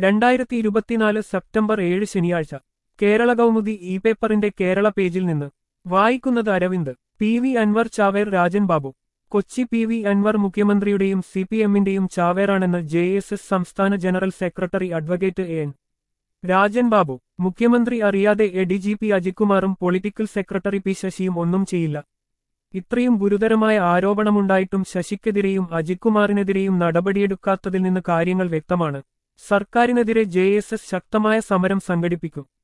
രണ്ടായിരത്തി ഇരുപത്തിനാല് സെപ്റ്റംബർ ഏഴ് ശനിയാഴ്ച കേരള കൗമുദി ഇ പേപ്പറിന്റെ കേരള പേജിൽ നിന്ന് വായിക്കുന്നത് അരവിന്ദ് പി വി അൻവർ ചാവേർ രാജൻ ബാബു കൊച്ചി പി വി അൻവർ മുഖ്യമന്ത്രിയുടെയും സി പി എമ്മിന്റെയും ചാവേറാണെന്ന് ജെ എസ് എസ് സംസ്ഥാന general secretary advocate A N Rajan Babu മുഖ്യമന്ത്രി അറിയാതെ എ ഡി ജി പി അജിത്കുമാറും പൊളിറ്റിക്കൽ സെക്രട്ടറി പി ശശിയും ഒന്നും ചെയ്യില്ല ഇത്രയും ഗുരുതരമായ ആരോപണമുണ്ടായിട്ടും ശശിക്കെതിരെയും അജിത്കുമാറിനെതിരെയും നടപടിയെടുക്കാത്തതിൽ നിന്ന് കാര്യങ്ങൾ വ്യക്തമാണ് സർക്കാരിനെതിരെ ജെ എസ് എസ് ശക്തമായ സമരം സംഘടിപ്പിക്കും